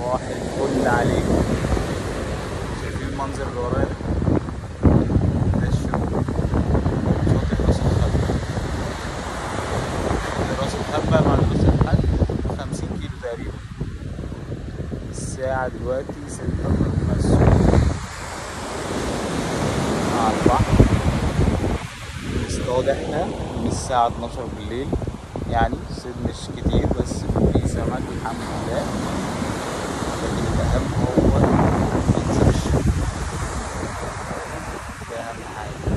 صباح الفل عليكم شايفين المنظر اللي ورايا ده الشروق شاطئ راس الخبة راس الخبة مع راس الحد خمسين كيلو تقريبا الساعة دلوقتي ستة وربع الصبح على البحر نصطاد احنا من الساعة 12 بالليل يعني الصيد مش كتير بس في سمك الحمد لله لكن الأهم هو نكسب الشغل ده أهم حاجة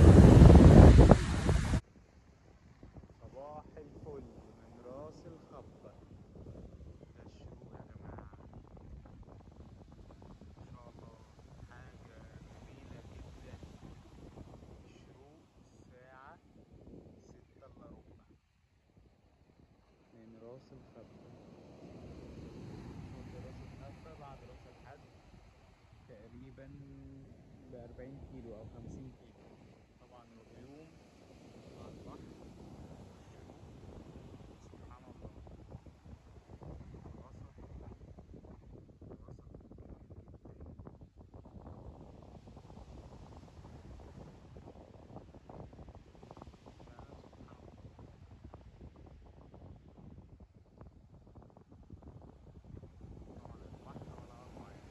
صباح الفل من راس الخبة ده الشروق يا جماعة ما شاء الله حاجة جميلة جدا الشروق الساعة ستة إلا ربع من راس الخبة شوف راس الخبة بعد راس الحد تقريبا بأربعين كيلو أو خمسين كيلو طبعا الغيوم على البحر سبحان الله وسط وسط سبحان الله طبعا البحر ولا أروع يعني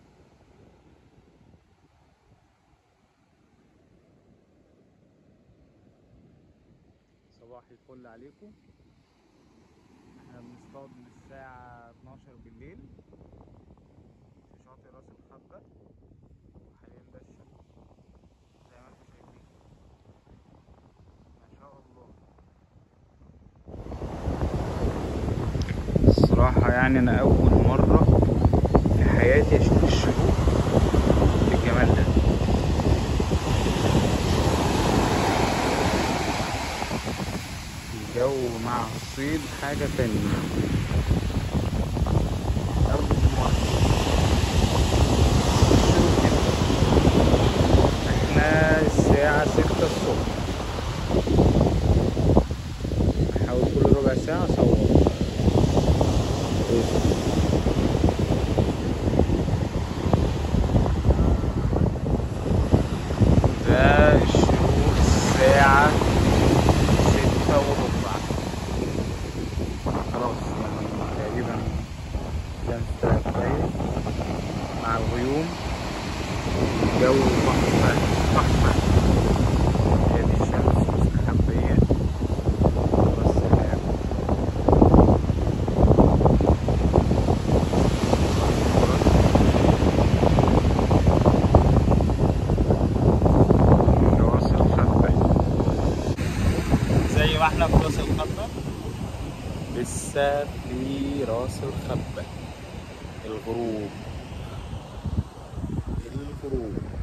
صباح الفل عليكم احنا بنصطاد من الساعة 12 بالليل في شاطئ راس الخبة وحاليا ده الشروق زي ما انتم شايفين ما شاء الله الصراحة يعني أنا أول مرة في حياتي أشوف الشروق بالجمال ده الجو مع الصيد حاجة تانية أرض المصر احنا الساعة ستة الصبح بحاول كل ربع ساعة أصور ده الشروق الساعة ستة وربع خلاص يعني تقريبا الشمس كويس مع الغيوم الجو تحفة تحفة ادي الشمس مستخبية والسلام راس الخبة زي ما احنا في راس الخبة لسه في راس الخبة الغروب الغروب